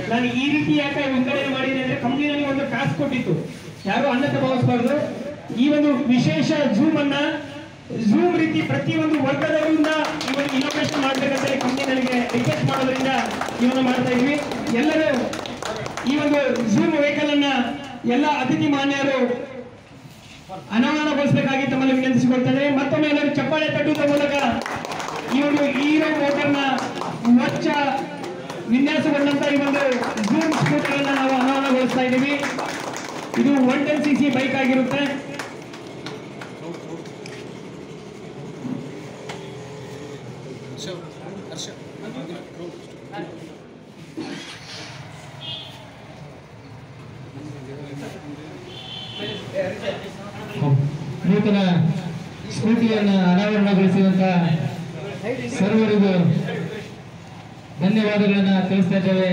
ನಾನು ಈ ರೀತಿ ಯಾಕೆ ವಿಂಗಡಣೆ ಮಾಡಿದೆ ಅಂದ್ರೆ ಕಂಪ್ನಿ ನನಗೆ ಒಂದು ಟಾಸ್ಕ್ ಕೊಟ್ಟಿತ್ತು ಯಾರು ಅನ್ನತ ಭಾವಿಸಬಾರ್ದು ಈ ಒಂದು ವಿಶೇಷ ಜೂಮ್ ಅನ್ನ ಜೂಮ್ ರೀತಿ ಪ್ರತಿಯೊಂದು ವರ್ಗದವರಿಂದ ಈ ಒಂದು ಇನೋವೇಷನ್ ಮಾಡ್ಬೇಕಂತ ಕಂಪ್ನಿ ನನಗೆ ರಿಕ್ವೆಸ್ಟ್ ಮಾಡೋದ್ರಿಂದ ಇವನ್ನ ಮಾಡ್ತಾ ಇದ್ವಿ ಎಲ್ಲರೂ ಈ ಒಂದು ಜೂಮ್ ವೆಹಿಕಲ್ ಅನ್ನ ಎಲ್ಲ ಅತಿಥಿ ಮಾನ್ಯರು ಅನಾವರಣಗೊಳಿಸಬೇಕಾಗಿ ತಮ್ಮಲ್ಲಿ ವಿನಂತಿಸಿಕೊಳ್ತೇನೆ ಮತ್ತೊಮ್ಮೆ ಎಲ್ಲರೂ ಚಪ್ಪಾಳೆ ತಟ್ಟುವುದರ ಮೂಲಕ ಈ ಒಂದು ಹೀರೋ ಮೋಟರ್ನ ಹೊಚ್ಚ ವಿನ್ಯಾಸಗೊಂಡಂತ ಈ ಒಂದು ಜೂಮ್ ಸ್ಕೂಟರ್ ಅನ್ನ ನಾವು ಅನಾವರಣಗೊಳಿಸ್ತಾ ಇದ್ದೀವಿ ಇದು one ten C C bike ಆಗಿರುತ್ತೆ ನೂತನ ಸ್ಕೂಟಿಯನ್ನು ಅನಾವರಣಗೊಳಿಸಿದಂತ ಸರ್ವರಿಗೂ ಧನ್ಯವಾದಗಳನ್ನ ತಿಳಿಸ್ತಾ ಇದ್ದೇವೆ